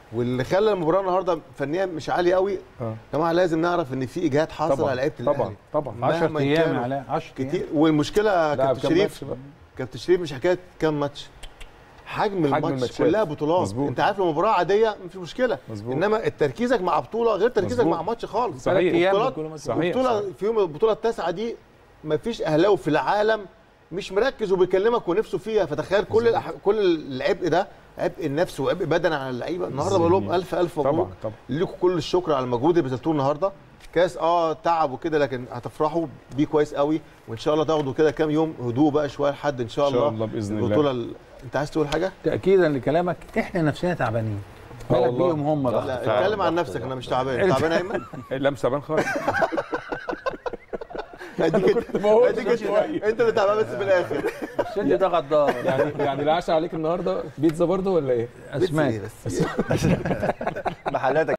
واللي خلى المباراه النهارده فنيا مش عاليه قوي اه يا جماعه لازم نعرف ان في اجهاد حاصل طبعا على لعيبه طبعا الاهلي طبعا مهما 10 ايام كانوا على 10 كتير والمشكله لاعب كابتن كام شريف ماتش بقى؟ كابتن شريف مش حكايه كام ماتش حجم الماتش الماتشات. كلها بطولات مظبوط. انت عارف لو مباراه عاديه مفيش مشكله مظبوط. انما تركيزك مع بطوله غير تركيزك مظبوط. مع ماتش خالص صحيح. أيام بطولات بكل ماتش. صحيح. بطوله في يوم البطوله التاسعه دي مفيش اهلاوي في العالم مش مركز وبيكلمك ونفسه فيها فتخيل كل الأح... كل العبء ده عبء النفس وعبء بدني على اللعيبه النهارده بقول لهم الف الف مبروك طبعا طبعا ليكم كل الشكر على المجهود اللي بذلتوه النهارده كاس اه تعب وكده لكن هتفرحوا بيه كويس قوي وان شاء الله تاخدوا كده كام يوم هدوء بقى شويه لحد ان شاء إن الله شاء الله بإذن الله. البطوله ال... انت عايز تقول حاجه؟ تاكيدا لكلامك احنا نفسنا تعبانين آه بالك والله. بيهم هم بقى لا فعلا اتكلم عن ضغط نفسك ده. انا مش تعبان تعبان يا ايمن لا مش تعبان خالص اديك بقول اديك انت شوية. انت اللي تعبان بس في الاخر الشد ده غدار يعني يعني العشاء عليك النهارده بيتزا برضو ولا ايه؟ اسماك بس محلاتك